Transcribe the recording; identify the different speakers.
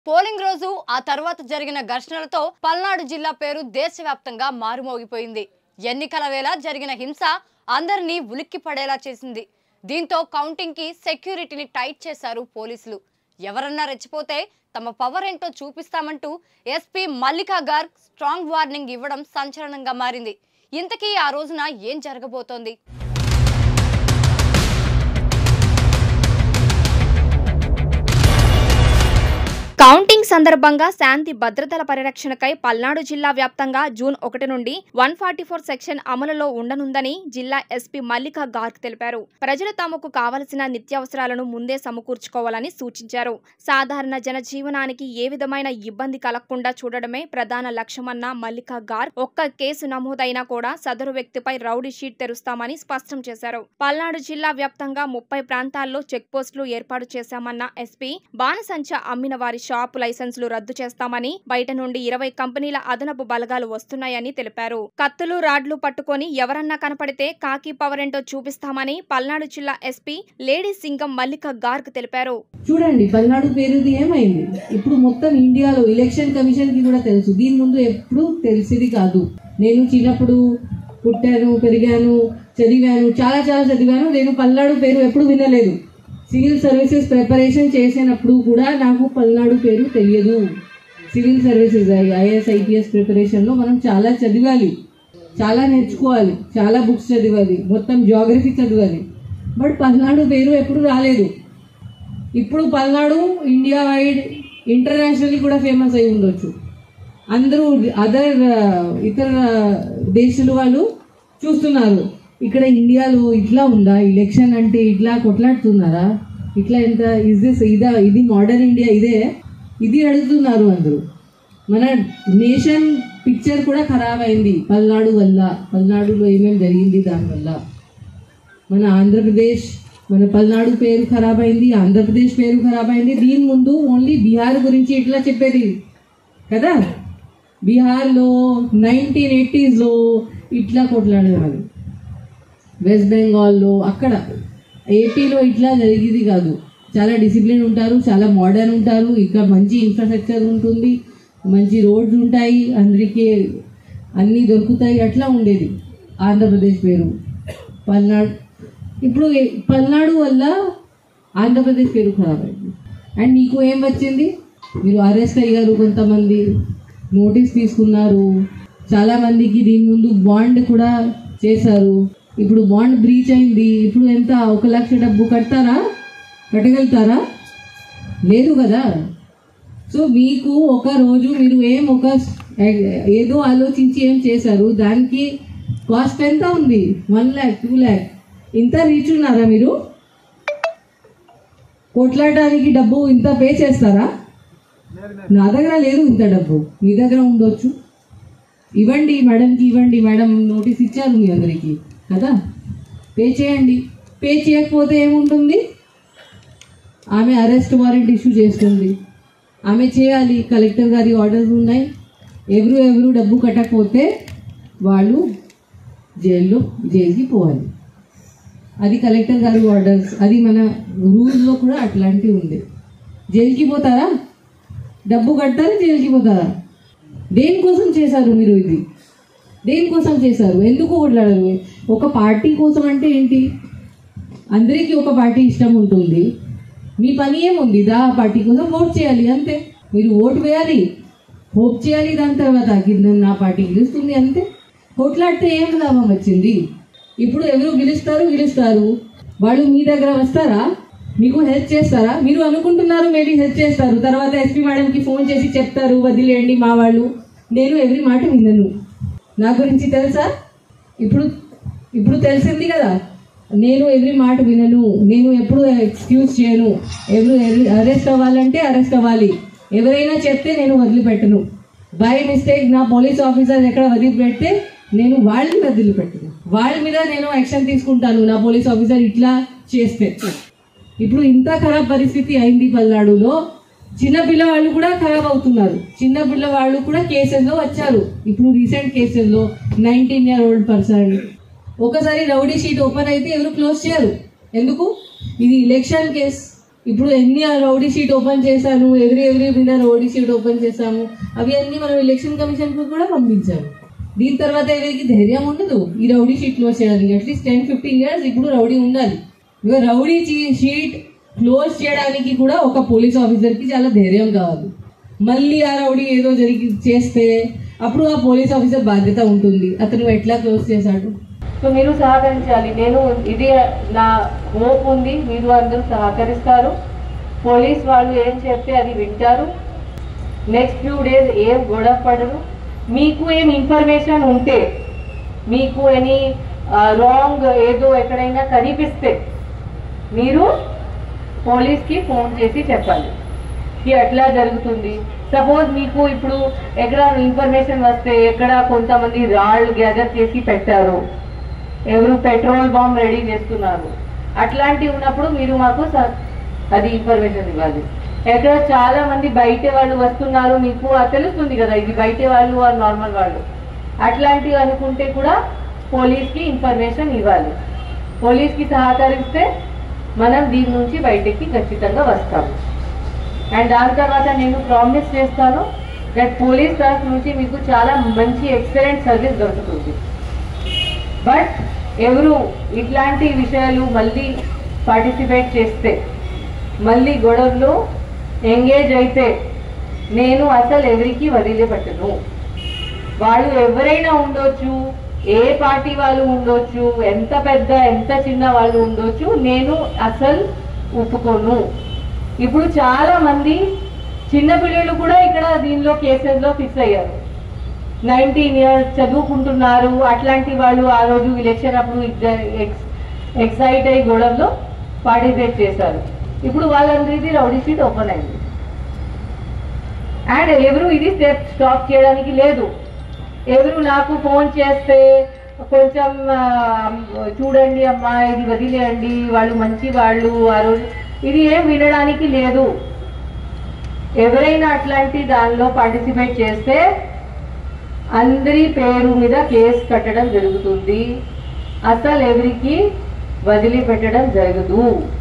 Speaker 1: polling రోజు ఆ తర్వాత జరిగిన ఘర్షణలతో పల్నాడు జిల్లా పేరు దేశవ్యాప్తంగా మారుమోగిపోయింది ఎన్నికల వేళ జరిగిన హింస అందరినీ ఉలిక్కి పడేలా చేసింది దీంతో కౌంటింగ్ కి సెక్యూరిటీని టైట్ చేశారు పోలీసులు ఎవరన్నా రెచ్చిపోతే తమ పవర్ ఏంటో చూపిస్తామంటూ SP Mallika Garg strong warning ఇవ్వడం సంచలనంగా మారింది ఇంతకీ ఆ రోజున ఏం జరగబోతోంది
Speaker 2: కౌంటింగ్ సందర్భంగా శాంతి భద్రతల పరిరక్షణకై పల్నాడు జిల్లా వ్యాప్తంగా జూన్ ఒకటి నుండి వన్ ఫార్టీ ఫోర్ సెక్షన్ అమలులో ఉండనుందని జిల్లా ఎస్పీ మల్లికా గార్గ్ తెలిపారు ప్రజలు తమకు కావలసిన నిత్యావసరాలను ముందే సమకూర్చుకోవాలని సూచించారు సాధారణ జనజీవనానికి ఏ విధమైన ఇబ్బంది కలగకుండా చూడడమే ప్రధాన లక్ష్యమన్న మల్లికా గార్గ్ ఒక్క కేసు నమోదైనా కూడా సదరు వ్యక్తిపై రౌడీ షీట్ తెరుస్తామని స్పష్టం చేశారు పల్నాడు జిల్లా వ్యాప్తంగా ముప్పై ప్రాంతాల్లో చెక్ పోస్టులు ఏర్పాటు చేశామన్న ఎస్పీ బాణసంచ అమ్మిన వారి షాపు లైసెన్సులు రద్దు చేస్తామని బయట నుండి ఇరవై కంపెనీల అదనపు బలగాలు వస్తున్నాయని తెలిపారు కత్తులు రాడ్లు పట్టుకొని ఎవరన్నా కనపడితే కాకి పవర్ ఏంటో చూపిస్తామని పల్నాడు జిల్లా ఎస్పీ లేడీ సింగం మల్లిక గార్గ్ తెలిపారు
Speaker 3: చూడండి పల్నాడు పేరుది ఏమైంది ఇప్పుడు మొత్తం ఇండియాలో ఎలక్షన్ కమిషన్ కి కూడా తెలుసు దీని ముందు ఎప్పుడు తెలిసేది కాదు నేను చిన్నప్పుడు పుట్టాను పెరిగాను చదివాను చాలా చాలా చదివాను నేను పల్నాడు పేరు ఎప్పుడు వినలేదు సివిల్ సర్వీసెస్ ప్రిపరేషన్ చేసినప్పుడు కూడా నాకు పల్నాడు పేరు తెలియదు సివిల్ సర్వీసెస్ ఐఏఎస్ ఐపీఎస్ ప్రిపరేషన్లో మనం చాలా చదివాలి చాలా నేర్చుకోవాలి చాలా బుక్స్ చదివాలి మొత్తం జాగ్రఫీ చదవాలి బట్ పల్నాడు పేరు ఎప్పుడు రాలేదు ఇప్పుడు పల్నాడు ఇండియా వైడ్ ఇంటర్నేషనల్లీ కూడా ఫేమస్ అయి ఉండొచ్చు అందరూ అదర్ ఇతర దేశాల వాళ్ళు చూస్తున్నారు ఇక్కడ ఇండియాలో ఇట్లా ఉందా ఎలక్షన్ అంటే ఇట్లా కొట్లాడుతున్నారా ఇట్లా ఎంత ఇస్ దిస్ ఇదా ఇది మోడర్న్ ఇండియా ఇదే ఇది అడుగుతున్నారు అందరూ మన నేషన్ పిక్చర్ కూడా ఖరాబ్ అయింది పల్నాడు వల్ల పల్నాడులో ఏమేమి జరిగింది దానివల్ల మన ఆంధ్రప్రదేశ్ మన పల్నాడు పేరు ఖరాబ్ అయింది ఆంధ్రప్రదేశ్ పేరు ఖరాబ్ అయింది దీని ముందు ఓన్లీ బీహార్ గురించి ఇట్లా చెప్పేది కదా బీహార్లో నైన్టీన్ ఎయిటీస్లో ఇట్లా కొట్లాడేవాళ్ళు వెస్ట్ బెంగాల్లో అక్కడ ఏపీలో ఇట్లా జరిగేది కాదు చాలా డిసిప్లిన్ ఉంటారు చాలా మోడర్న్ ఉంటారు ఇక్కడ మంచి ఇన్ఫ్రాస్ట్రక్చర్ ఉంటుంది మంచి రోడ్స్ ఉంటాయి అందరికీ అన్నీ దొరుకుతాయి అట్లా ఉండేది ఆంధ్రప్రదేశ్ పేరు పల్నాడు ఇప్పుడు ఏ- పల్నాడు వల్ల ఆంధ్రప్రదేశ్ పేరు ఖరాబ్ అయింది అండ్ మీకు ఏం వచ్చింది మీరు అరెస్ట్ అయ్యారు కొంతమంది నోటీస్ తీసుకున్నారు చాలా మందికి దీని ముందు బాండ్ కూడా చేశారు ఇప్పుడు బాండ్ బ్రీచ్ అయింది ఇప్పుడు ఎంత ఒక లక్ష డబ్బు కడతారా కట్టగలుగుతారా లేదు కదా సో మీకు ఒక రోజు మీరు ఏం ఒక ఏదో ఆలోచించి ఏం చేశారు దానికి కాస్ట్ ఎంత ఉంది వన్ ల్యాక్ టూ ల్యాక్ ఇంత రీచ్ ఉన్నారా మీరు కొట్లాడడానికి డబ్బు ఇంత పే చేస్తారా నా దగ్గర లేదు ఇంత డబ్బు మీ దగ్గర ఉండొచ్చు ఇవ్వండి మేడంకి ఇవ్వండి మేడం నోటీస్ ఇచ్చారు మీ అందరికీ కదా పే చేయండి పే చేయకపోతే ఏముంటుంది ఆమె అరెస్ట్ వారెంట్ ఇష్యూ చేస్తుంది ఆమె చేయాలి కలెక్టర్ గారి ఆర్డర్స్ ఉన్నాయి ఎవరు ఎవరు డబ్బు కట్టకపోతే వాళ్ళు జైల్లో జైలుకి పోవాలి అది కలెక్టర్ గారి ఆర్డర్స్ అది మన రూల్స్లో కూడా అట్లాంటివి ఉంది జైలుకి పోతారా డబ్బు కట్టారా జైలుకి పోతారా దేనికోసం చేశారు మీరు ఇది దేనికోసం చేశారు ఎందుకు కొట్లాడారు ఒక పార్టీ కోసం అంటే ఏంటి అందరికీ ఒక పార్టీ ఇష్టం ఉంటుంది మీ పని ఏముంది దా ఆ పార్టీ కోసం ఓట్ చేయాలి అంతే మీరు ఓటు వేయాలి హోప్ చేయాలి దాని తర్వాత కింద నా పార్టీ గెలుస్తుంది అంతే కొట్లాడితే ఏం లాభం వచ్చింది ఇప్పుడు ఎవరు గెలుస్తారు గెలుస్తారు వాళ్ళు మీ దగ్గర వస్తారా మీకు హెల్ప్ చేస్తారా మీరు అనుకుంటున్నారు మేబీ హెల్ప్ చేస్తారు తర్వాత ఎస్పీ మేడంకి ఫోన్ చేసి చెప్తారు వదిలేయండి మా వాళ్ళు నేను ఎవరి మాట వినను నా గురించి తెలుసా ఇప్పుడు ఇప్పుడు తెలిసింది కదా నేను ఎవరి మాట వినను నేను ఎప్పుడు ఎక్స్క్యూజ్ చేయను ఎవరు అరెస్ట్ అవ్వాలంటే అరెస్ట్ అవ్వాలి ఎవరైనా చెప్తే నేను వదిలిపెట్టను బై మిస్టేక్ నా పోలీస్ ఆఫీసర్ ఎక్కడ వదిలిపెడితే నేను వాళ్ళని వదిలిపెట్టను వాళ్ళ మీద నేను యాక్షన్ తీసుకుంటాను నా పోలీస్ ఆఫీసర్ ఇట్లా చేస్తే ఇప్పుడు ఇంత ఖరాబ్ పరిస్థితి అయింది పల్నాడులో చిన్న పిల్లవాళ్ళు కూడా ఖరాబ్ అవుతున్నారు చిన్న పిల్లవాళ్ళు కూడా కేసెస్లో వచ్చారు ఇప్పుడు రీసెంట్ కేసెస్లో నైన్టీన్ ఇయర్ ఓల్డ్ పర్సన్ ఒకసారి రౌడీ షీట్ ఓపెన్ అయితే ఎవరు క్లోజ్ చేయరు ఎందుకు ఇది ఎలక్షన్ కేస్ ఇప్పుడు ఎన్ని ఆ రౌడీ షీట్ ఓపెన్ చేశాను ఎవరి ఎవరి మీద రౌడీ షీట్ ఓపెన్ చేశాము అవి అన్ని మనం ఎలక్షన్ కమిషన్ కు కూడా పంపించాము దీని తర్వాత ఎవరికి ధైర్యం ఉండదు ఈ రౌడీ షీట్ క్లోజ్ చేయడానికి అట్లీస్ట్ టెన్ ఫిఫ్టీన్ ఇయర్స్ ఇప్పుడు రౌడీ ఉండాలి ఇక రౌడీ షీట్ క్లోజ్ చేయడానికి కూడా ఒక పోలీస్ ఆఫీసర్ కి చాలా ధైర్యం కావాలి మళ్ళీ ఆ రౌడీ ఏదో జరిగి చేస్తే అప్పుడు ఆ పోలీస్ ఆఫీసర్ బాధ్యత ఉంటుంది అతను ఎట్లా క్లోజ్ చేశాడు
Speaker 4: సో మీరు సహకరించాలి నేను ఇది నా హోప్ ఉంది మీరు అందరూ సహకరిస్తారు పోలీస్ వాళ్ళు ఏం చెప్తే అది వింటారు నెక్స్ట్ ఫ్యూ డేస్ ఏం గొడవ పడరు మీకు ఏం ఇన్ఫర్మేషన్ ఉంటే మీకు ఎనీ రాంగ్ ఏదో ఎక్కడైనా కనిపిస్తే మీరు పోలీస్కి ఫోన్ చేసి చెప్పాలి ఇది ఎట్లా జరుగుతుంది సపోజ్ మీకు ఇప్పుడు ఎక్కడ ఇన్ఫర్మేషన్ వస్తే ఎక్కడ కొంతమంది రాళ్ళు గ్యాదర్ చేసి పెట్టారు ఎవరు పెట్రోల్ బాంబ్ రెడీ చేస్తున్నారు అట్లాంటివి ఉన్నప్పుడు మీరు మాకు స- అది ఇన్ఫర్మేషన్ ఇవ్వాలి ఎక్కడ చాలా మంది బయట వాళ్ళు వస్తున్నారు మీకు అది తెలుస్తుంది కదా ఇది బయట వాళ్ళు ఆ నార్మల్ వాళ్ళు అట్లాంటివి అనుకుంటే కూడా పోలీస్కి ఇన్ఫర్మేషన్ ఇవ్వాలి పోలీస్కి సహకరిస్తే మనం దీని నుంచి బయటికి ఖచ్చితంగా వస్తాము అండ్ దాని తర్వాత నేను ప్రామిస్ చేస్తాను దట్ పోలీస్ తరఫు నుంచి మీకు చాలా మంచి ఎక్సలెంట్ సర్వీస్ దొరుకుతుంది బట్ ఎవరు ఇట్లాంటి విషయాలు మళ్ళీ పార్టిసిపేట్ చేస్తే మళ్ళీ గొడవలు ఎంగేజ్ అయితే నేను అసలు ఎవరికి వదిలిపెట్టను వాళ్ళు ఎవరైనా ఉండొచ్చు ఏ పార్టీ వాళ్ళు ఉండొచ్చు ఎంత పెద్ద ఎంత చిన్న వాళ్ళు ఉండొచ్చు నేను అసలు ఒప్పుకోను ఇప్పుడు చాలా మంది చిన్న పిల్లలు కూడా ఇక్కడ దీనిలో కేసెస్ లో ఫిక్స్ అయ్యారు నైన్టీన్ ఇయర్స్ చదువుకుంటున్నారు అట్లాంటి వాళ్ళు ఆ రోజు ఎలక్షన్ అప్పుడు ఎక్సైట్ అయ్యి గొడవలో పార్టిసిపేట్ చేశారు ఇప్పుడు వాళ్ళందరిది రౌడీ షీట్ ఓపెన్ అయింది అండ్ ఎవరు ఇది స్టెప్ స్టాప్ చేయడానికి లేదు ఎవరు నాకు ఫోన్ చేస్తే కొంచెం ఆ, చూడండి అమ్మా ఇది వదిలేయండి వాళ్ళు మంచి వాళ్ళు ఆ రోజు ఇది ఏం వినడానికి లేదు ఎవరైనా అట్లాంటి దానిలో పార్టిసిపేట్ చేస్తే అందరి పేరు మీద కేసు కట్టడం జరుగుతుంది అసలు ఎవరికి వదిలిపెట్టడం జరగదు